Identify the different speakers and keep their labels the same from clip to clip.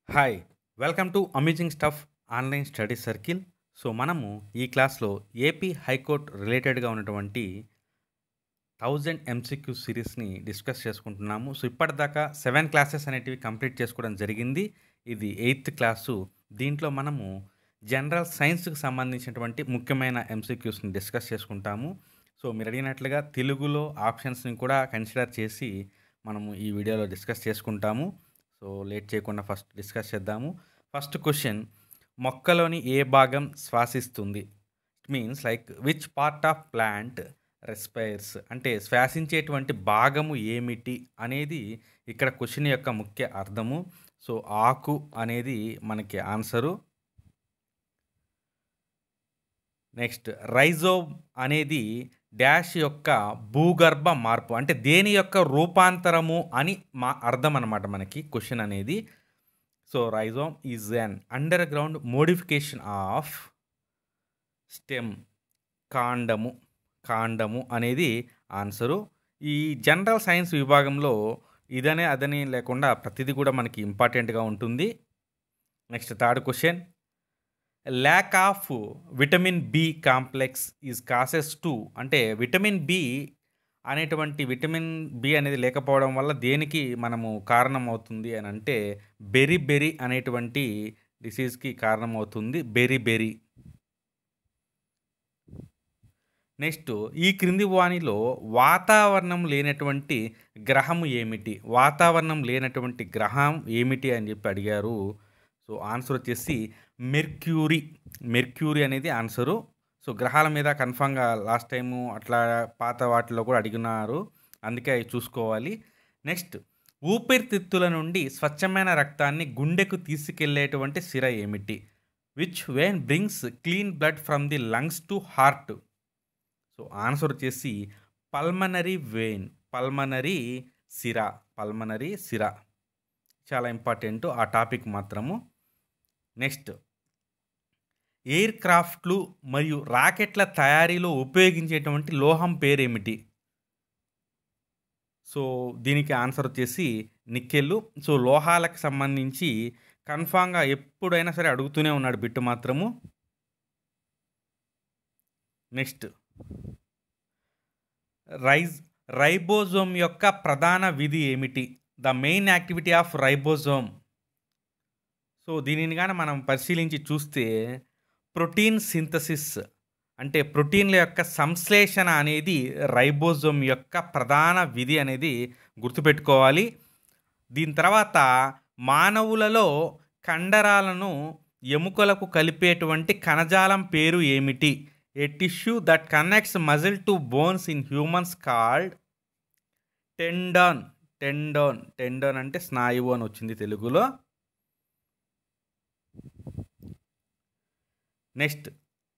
Speaker 1: hi welcome to amazing stuff online study circle so మనము ఈ క్లాస్లో ఏపీ హైకోర్టు రిలేటెడ్గా ఉన్నటువంటి థౌజండ్ ఎంసీక్యూ సిరీస్ని డిస్కస్ చేసుకుంటున్నాము సో ఇప్పటిదాకా సెవెన్ క్లాసెస్ అనేటివి కంప్లీట్ చేసుకోవడం జరిగింది ఇది ఎయిత్ క్లాసు దీంట్లో మనము జనరల్ సైన్స్కి సంబంధించినటువంటి ముఖ్యమైన ఎంసీక్యూస్ని డిస్కస్ చేసుకుంటాము సో మీరు అడిగినట్లుగా తెలుగులో ఆప్షన్స్ని కూడా కన్సిడర్ చేసి మనము ఈ వీడియోలో డిస్కస్ చేసుకుంటాము సో లేట్ చేయకుండా ఫస్ట్ డిస్కస్ చేద్దాము ఫస్ట్ క్వశ్చన్ మొక్కలోని ఏ భాగం శ్వాసిస్తుంది it means like which part of plant respires అంటే శ్వాసించేటువంటి భాగము ఏమిటి అనేది ఇక్కడ క్వశ్చన్ యొక్క ముఖ్య అర్థము సో ఆకు అనేది మనకి ఆన్సరు నెక్స్ట్ రైజోమ్ అనేది డాష్ యొక్క భూగర్భ మార్పు అంటే దేని యొక్క రూపాంతరము అని మా అర్థం అనమాట మనకి క్వశ్చన్ అనేది so rhizome is an underground modification of stem కాండము కాండము అనేది ఆన్సరు ఈ జనరల్ సైన్స్ విభాగంలో ఇదనే అదని లేకుండా ప్రతిదీ కూడా మనకి ఇంపార్టెంట్గా ఉంటుంది next third question lack of vitamin B complex is causes to అంటే విటమిన్ బి అనేటువంటి విటమిన్ బి అనేది లేకపోవడం వల్ల దేనికి మనము కారణం అవుతుంది అని అంటే బెరి బెరి అనేటువంటి డిసీజ్కి కారణం అవుతుంది బెరి బెరి నెక్స్ట్ ఈ క్రింది వాణిలో వాతావరణం లేనటువంటి గ్రహము ఏమిటి వాతావరణం లేనటువంటి గ్రహం ఏమిటి అని చెప్పి అడిగారు సో ఆన్సర్ వచ్చేసి మెర్క్యూరీ మెర్క్యూరీ అనేది ఆన్సరు సో గ్రహాల మీద కన్ఫామ్గా లాస్ట్ టైము అట్లా పాత వాటిలో కూడా అడిగినారు అందుకే అవి చూసుకోవాలి నెక్స్ట్ ఊపిరితిత్తుల నుండి స్వచ్ఛమైన రక్తాన్ని గుండెకు తీసుకెళ్లేటువంటి సిర ఏమిటి which vein brings clean blood from the lungs to heart so answer వచ్చేసి పల్మనరీ వెయిన్ పల్మనరీ సిర పల్మనరీ సిర చాలా ఇంపార్టెంట్ ఆ టాపిక్ మాత్రము నెక్స్ట్ ఎయిర్ క్రాఫ్ట్లు మరియు రాకెట్ల తయారీలో ఉపయోగించేటువంటి లోహం పేరేమిటి సో దీనికి ఆన్సర్ వచ్చేసి నిక్కెళ్ళు సో లోహాలకు సంబంధించి కన్ఫామ్గా ఎప్పుడైనా సరే అడుగుతూనే ఉన్నాడు బిట్టు మాత్రము నెక్స్ట్ రైజ్ రైబోజోమ్ యొక్క ప్రధాన విధి ఏమిటి the main activity of ribosome so దీనిని కానీ మనం పరిశీలించి చూస్తే ప్రోటీన్ సింథసిస్ అంటే ప్రోటీన్ల యొక్క సంశ్లేషణ అనేది రైబోజోమ్ యొక్క ప్రధాన విధి అనేది గుర్తుపెట్టుకోవాలి దీని తర్వాత మానవులలో కండరాలను ఎముకలకు కలిపేటువంటి కణజాలం పేరు ఏమిటి a tissue that connects muscle to bones in humans called tendon tendon tendon అంటే స్నాయువు అని వచ్చింది తెలుగులో నెక్స్ట్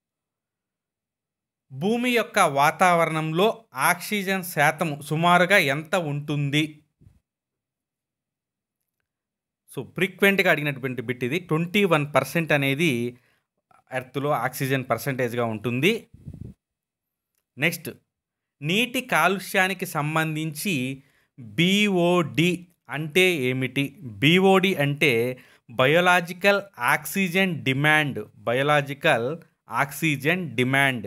Speaker 1: భూమి యొక్క వాతావరణంలో ఆక్సిజన్ శాతం సుమారుగా ఎంత ఉంటుంది సో ఫ్రీక్వెంట్గా అడిగినటువంటి బిట్ ఇది ట్వంటీ వన్ పర్సెంట్ అనేది ఎర్త్లో ఆక్సిజన్ పర్సంటేజ్గా ఉంటుంది నెక్స్ట్ నీటి కాలుష్యానికి సంబంధించి బీఓడి అంటే ఏమిటి బీఓడి అంటే biological oxygen demand biological oxygen demand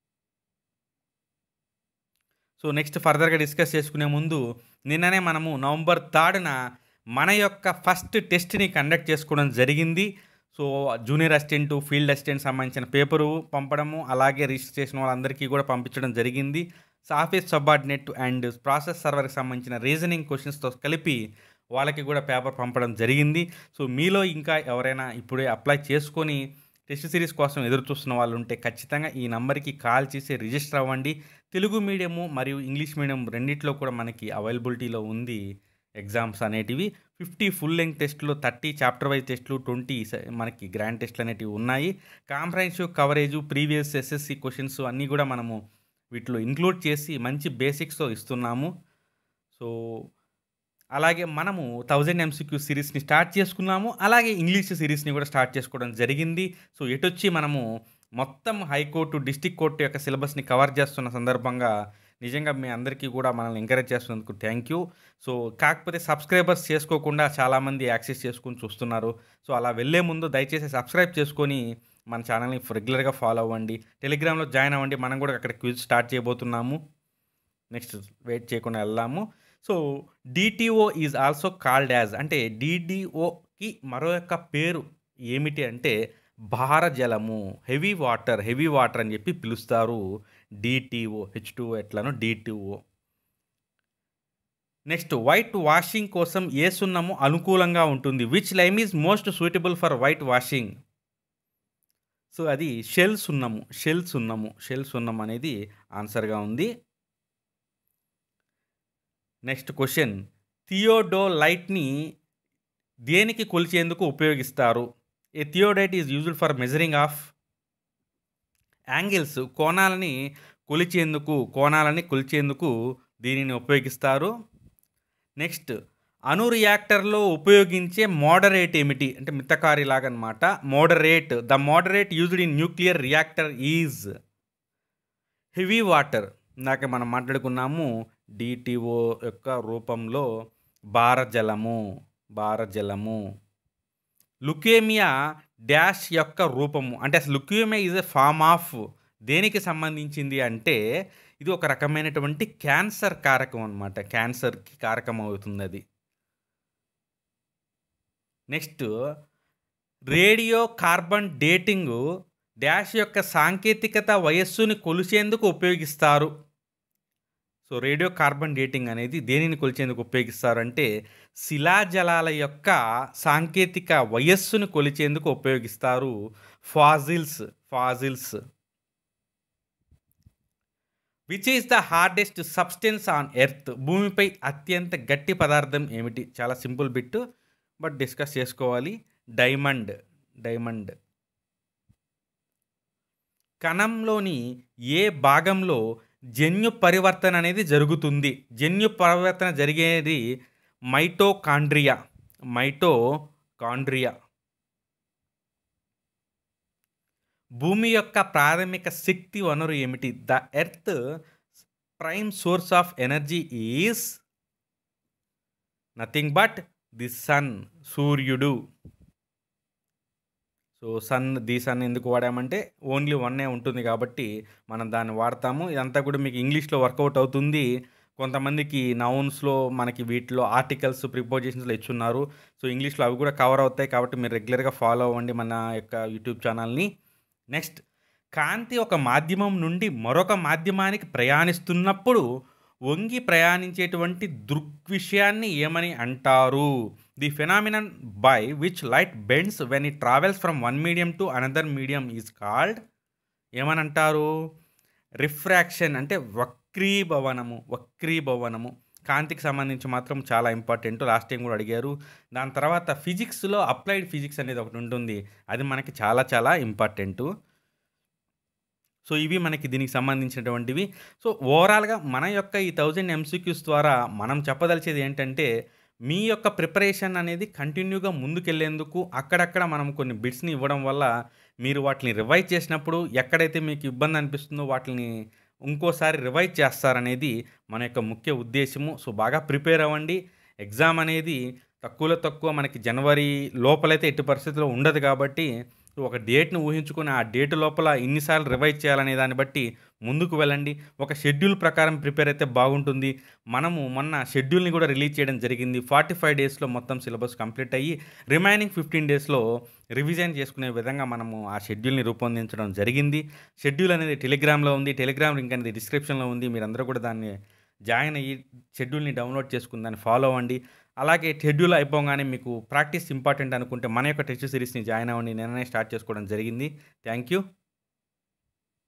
Speaker 1: so next ఫర్దర్గా డిస్కస్ చేసుకునే ముందు నిన్ననే మనము నవంబర్ థర్డ్న మన యొక్క ఫస్ట్ టెస్ట్ని కండక్ట్ చేసుకోవడం జరిగింది so junior assistant field assistant సంబంధించిన పేపరు పంపడము అలాగే రిజిస్టర్ చేసిన వాళ్ళందరికీ కూడా పంపించడం జరిగింది సాఫీస్ సబార్డినేట్ అండ్ ప్రాసెస్ సర్వర్కి సంబంధించిన రీజనింగ్ క్వశ్చన్స్తో కలిపి వాళ్ళకి కూడా పేపర్ పంపడం జరిగింది సో మీలో ఇంకా ఎవరైనా ఇప్పుడే అప్లై చేసుకొని టెస్ట్ సిరీస్ కోసం ఎదురు చూస్తున్న వాళ్ళు ఉంటే ఖచ్చితంగా ఈ నెంబర్కి కాల్ చేసి రిజిస్టర్ అవ్వండి తెలుగు మీడియము మరియు ఇంగ్లీష్ మీడియం రెండిట్లో కూడా మనకి అవైలబిలిటీలో ఉంది ఎగ్జామ్స్ అనేటివి ఫిఫ్టీ ఫుల్ లెంగ్ టెస్టులు థర్టీ చాప్టర్ వైజ్ టెస్టులు ట్వంటీ మనకి గ్రాండ్ టెస్టులు అనేటివి ఉన్నాయి comprehensive coverage previous SSC questions అన్నీ కూడా మనము వీటిలో ఇంక్లూడ్ చేసి మంచి బేసిక్స్తో ఇస్తున్నాము సో అలాగే మనము థౌజండ్ ఎంసీక్యూ సిరీస్ని స్టార్ట్ చేసుకున్నాము అలాగే ఇంగ్లీష్ సిరీస్ని కూడా స్టార్ట్ చేసుకోవడం జరిగింది సో ఎటొచ్చి మనము మొత్తం హైకోర్టు డిస్టిక్ కోర్టు యొక్క సిలబస్ని కవర్ చేస్తున్న సందర్భంగా నిజంగా మీ అందరికీ కూడా మనల్ని ఎంకరేజ్ చేస్తున్నందుకు థ్యాంక్ యూ సో కాకపోతే సబ్స్క్రైబర్స్ చేసుకోకుండా చాలామంది యాక్సెస్ చేసుకొని చూస్తున్నారు సో అలా వెళ్ళే ముందు దయచేసి సబ్స్క్రైబ్ చేసుకొని మన ఛానల్ని రెగ్యులర్గా ఫాలో అవ్వండి టెలిగ్రామ్లో జాయిన్ అవ్వండి మనం కూడా అక్కడ క్విజ్ స్టార్ట్ చేయబోతున్నాము నెక్స్ట్ వెయిట్ చేయకుండా వెళ్దాము so DTO is also called as అంటే డిడిఓకి మరో యొక్క పేరు ఏమిటి అంటే భారజలము హెవీ వాటర్ హెవీ వాటర్ అని చెప్పి పిలుస్తారు డిటిఓ హెచ్ టూ ఎట్లను డిటిఓ నెక్స్ట్ వైట్ వాషింగ్ కోసం ఏ సున్నము అనుకూలంగా ఉంటుంది which lime is most suitable for white washing so అది షెల్ సున్నము షెల్ సున్నము షెల్ సున్నం అనేది ఆన్సర్గా ఉంది నెక్స్ట్ క్వశ్చన్ థియోడో లైట్ని దేనికి కొలిచేందుకు ఉపయోగిస్తారు ఏ థియోడైట్ is used for measuring of angles కోణాలని కొలిచేందుకు కోణాలని కొలిచేందుకు దీనిని ఉపయోగిస్తారు నెక్స్ట్ అణు రియాక్టర్లో ఉపయోగించే మోడరేట్ ఏమిటి అంటే మితకారి లాగా అనమాట moderate the moderate used in nuclear reactor is heavy water ఇందాక మనం మాట్లాడుకున్నాము డిటిఓ యొక్క రూపంలో భారజలము భారజలము లుకేమియా డాష్ యొక్క రూపము అంటే అసలు leukemia is a form of దేనికి సంబంధించింది అంటే ఇది ఒక రకమైనటువంటి క్యాన్సర్ కారకం అనమాట క్యాన్సర్కి కారకం అవుతుంది అది next radio carbon dating dash యొక్క సాంకేతికత వయస్సుని కొలిచేందుకు ఉపయోగిస్తారు సో రేడియో కార్బన్ డేటింగ్ అనేది దేనిని కొలిచేందుకు ఉపయోగిస్తారు అంటే శిలాజలాల యొక్క సాంకేతిక వయస్సును కొలిచేందుకు ఉపయోగిస్తారు fossils fossils which is the hardest substance on earth భూమిపై అత్యంత గట్టి పదార్థం ఏమిటి చాలా సింపుల్ బిట్ బట్ డిస్కస్ చేసుకోవాలి డైమండ్ డైమండ్ కణంలోని ఏ భాగంలో జన్యు పరివర్తన అనేది జరుగుతుంది జన్యు పరివర్తన జరిగేది మైటోకాండ్రియా మైటోకాండ్రియా భూమి యొక్క ప్రాథమిక శక్తి వనరు ఏమిటి the earth prime source of energy is nothing but the sun సూర్యుడు సో సన్ ది సన్ ఎందుకు వాడామంటే ఓన్లీ వన్నే ఉంటుంది కాబట్టి మనం దాన్ని వాడతాము ఇదంతా కూడా మీకు ఇంగ్లీష్లో వర్కౌట్ అవుతుంది కొంతమందికి నౌన్స్లో మనకి వీటిలో ఆర్టికల్స్ ప్రిపోజిషన్స్లో ఇచ్చున్నారు సో ఇంగ్లీష్లో అవి కూడా కవర్ అవుతాయి కాబట్టి మీరు రెగ్యులర్గా ఫాలో అవ్వండి మన యొక్క యూట్యూబ్ ఛానల్ని నెక్స్ట్ కాంతి ఒక మాధ్యమం నుండి మరొక మాధ్యమానికి ప్రయాణిస్తున్నప్పుడు వంగి ప్రయాణించేటువంటి దృగ్విషయాన్ని ఏమని అంటారు the phenomenon by which light bends when it travels from one medium to another medium is called ఏమని అంటారు రిఫ్రాక్షన్ అంటే వక్రీభవనము వక్రీభవనము కాంతికి సంబంధించి మాత్రం చాలా ఇంపార్టెంట్ లాస్ట్ టైం కూడా అడిగారు దాని తర్వాత ఫిజిక్స్లో అప్లైడ్ ఫిజిక్స్ అనేది ఒకటి ఉంటుంది అది మనకి చాలా చాలా ఇంపార్టెంటు సో ఇవి మనకి దీనికి సంబంధించినటువంటివి సో ఓవరాల్గా మన యొక్క ఈ థౌజండ్ ఎంసీక్యూస్ ద్వారా మనం చెప్పదలిచేది ఏంటంటే మీ యొక్క ప్రిపరేషన్ అనేది కంటిన్యూగా ముందుకెళ్లేందుకు అక్కడక్కడ మనం కొన్ని బిట్స్ని ఇవ్వడం వల్ల మీరు వాటిని రివైజ్ చేసినప్పుడు ఎక్కడైతే మీకు ఇబ్బంది అనిపిస్తుందో వాటిని ఇంకోసారి రివైజ్ చేస్తారనేది మన యొక్క ముఖ్య ఉద్దేశము సో బాగా ప్రిపేర్ అవ్వండి ఎగ్జామ్ అనేది తక్కువలో తక్కువ మనకి జనవరి లోపలైతే ఎట్టి పరిస్థితుల్లో ఉండదు కాబట్టి ఒక డేట్ను ఊహించుకొని ఆ డేట్ లోపల ఇన్నిసార్లు రివైజ్ చేయాలనే దాన్ని బట్టి ముందుకు వెళ్ళండి ఒక షెడ్యూల్ ప్రకారం ప్రిపేర్ అయితే బాగుంటుంది మనము మొన్న షెడ్యూల్ని కూడా రిలీజ్ చేయడం జరిగింది ఫార్టీ ఫైవ్ డేస్లో మొత్తం సిలబస్ కంప్లీట్ అయ్యి రిమైనింగ్ ఫిఫ్టీన్ డేస్లో రివిజన్ చేసుకునే విధంగా మనము ఆ షెడ్యూల్ని రూపొందించడం జరిగింది షెడ్యూల్ అనేది టెలిగ్రామ్లో ఉంది టెలిగ్రామ్ లింక్ అనేది డిస్క్రిప్షన్లో ఉంది మీరందరూ కూడా దాన్ని జాయిన్ అయ్యి షెడ్యూల్ని డౌన్లోడ్ చేసుకుని దాన్ని ఫాలో అవ్వండి అలాగే షెడ్యూల్ అయిపోగానే మీకు ప్రాక్టీస్ ఇంపార్టెంట్ అనుకుంటే మన యొక్క టెస్ట్ సిరీస్ని జాయిన్ అవ్వండి నిన్ననే స్టార్ట్ చేసుకోవడం జరిగింది థ్యాంక్ యూ